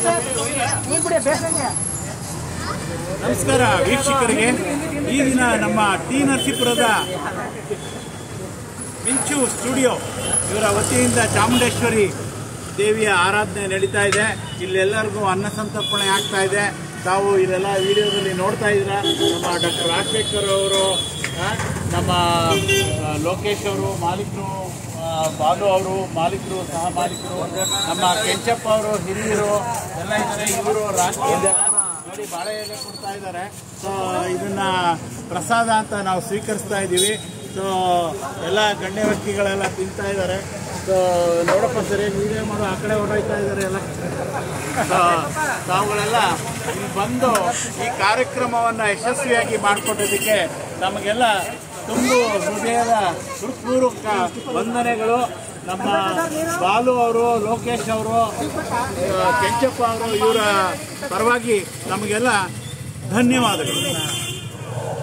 ನಮಸ್ಕಾರ ವೀಕ್ಷಕರಿಗೆ ಈ ದಿನ ನಮ್ಮ ಟಿ ನರಸೀಪುರದ ಮಿಂಚು ಸ್ಟುಡಿಯೋ ಇವರ ವತಿಯಿಂದ ಚಾಮುಂಡೇಶ್ವರಿ ದೇವಿಯ ಆರಾಧನೆ ನಡೀತಾ ಇದೆ ಇಲ್ಲೆಲ್ಲರಿಗೂ ಅನ್ನ ಸಂತರ್ಪಣೆ ಆಗ್ತಾ ಇದೆ ತಾವು ಇದೆಲ್ಲ ವಿಡಿಯೋದಲ್ಲಿ ನೋಡ್ತಾ ಇದ್ದೀರಾ ನಮ್ಮ ಡಾಕ್ಟರ್ ರಾಜಶೇಖರ್ ಅವರು ಆ, ನಮ್ಮ ಆ, ಲೋಕೇಶ್ ಅವರು ಮಾಲೀಕರು ಆ, ಬಾಲು ಅವರು ಮಾಲೀಕರು ಸಹ ಮಾಲೀಕರು ನಮ್ಮ ಕೆಂಚಪ್ಪ ಅವರು ಹಿರಿಯರು ಎಲ್ಲ ಇದ್ದಾರೆ ಇವರು ರಾಷ್ಟ್ರೀಯ ನೋಡಿ ಬಾಳೆ ಎಲೆ ಕೊಡ್ತಾ ಇದ್ದಾರೆ ಸೊ ಇದನ್ನ ಪ್ರಸಾದ ಅಂತ ನಾವು ಸ್ವೀಕರಿಸ್ತಾ ಇದ್ದೀವಿ ಸೊ ಎಲ್ಲ ಗಣ್ಯ ವ್ಯಕ್ತಿಗಳೆಲ್ಲ ತಿಂತಾ ಇದ್ದಾರೆ ಸೊ ನೋಡಪ್ಪ ಸರಿಯಾಗಿ ವಿಡಿಯೋ ಮಾಡೋ ಆ ಕಡೆ ಹೊರಡ್ತಾ ಇದ್ದಾರೆ ಎಲ್ಲ ಸೊ ತಾವುಗಳೆಲ್ಲ ಇಲ್ಲಿ ಬಂದು ಈ ಕಾರ್ಯಕ್ರಮವನ್ನು ಯಶಸ್ವಿಯಾಗಿ ಮಾಡಿಕೊಟ್ಟೋದಕ್ಕೆ ನಮಗೆಲ್ಲ ತುಂಬು ಹೃದಯದ ಹೃತ್ಪೂರ್ವಕ ವಂದನೆಗಳು ನಮ್ಮ ಬಾಲು ಅವರು ಲೋಕೇಶ್ ಅವರು ಆ, ಕೆಂಚಪ್ಪ ಅವರು ಇವರ ಪರವಾಗಿ ನಮಗೆಲ್ಲ ಧನ್ಯವಾದಗಳು